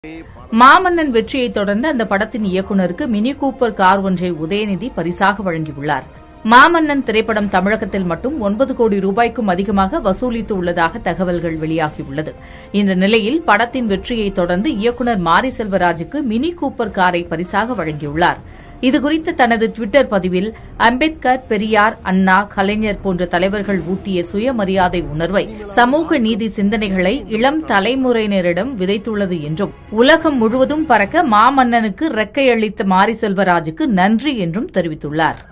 மாமன்னன் வெற்றியைத் தொடர்ந்து அந்த படத்தின் இயக்குநருக்கு மினி கூப்பர் கார் ஒன்றை உதயநிதி பரிசாக வழங்கியுள்ளார் மாமன்னன் திரைப்படம் தமிழகத்தில் மட்டும் ஒன்பது கோடி ரூபாய்க்கும் அதிகமாக வசூலித்து உள்ளதாக தகவல்கள் வெளியாகியுள்ளது இந்த நிலையில் படத்தின் வெற்றியைத் தொடர்ந்து இயக்குநர் மாரி செல்வராஜுக்கு மினி கூப்பர் காரை பரிசாக வழங்கியுள்ளார் இதுகுறித்து தனது டுவிட்டர் பதிவில் அம்பேத்கர் பெரியார் அண்ணா கலைஞர் போன்ற தலைவர்கள் ஊட்டிய சுயமரியாதை உணர்வை சமூக நீதி சிந்தனைகளை இளம் தலைமுறையினரிடம் விதைத்துள்ளது என்றும் உலகம் முழுவதும் பறக்க மாமன்னனுக்கு ரெக்கையளித்த மாரி செல்வராஜுக்கு நன்றி என்றும் தெரிவித்துள்ளார்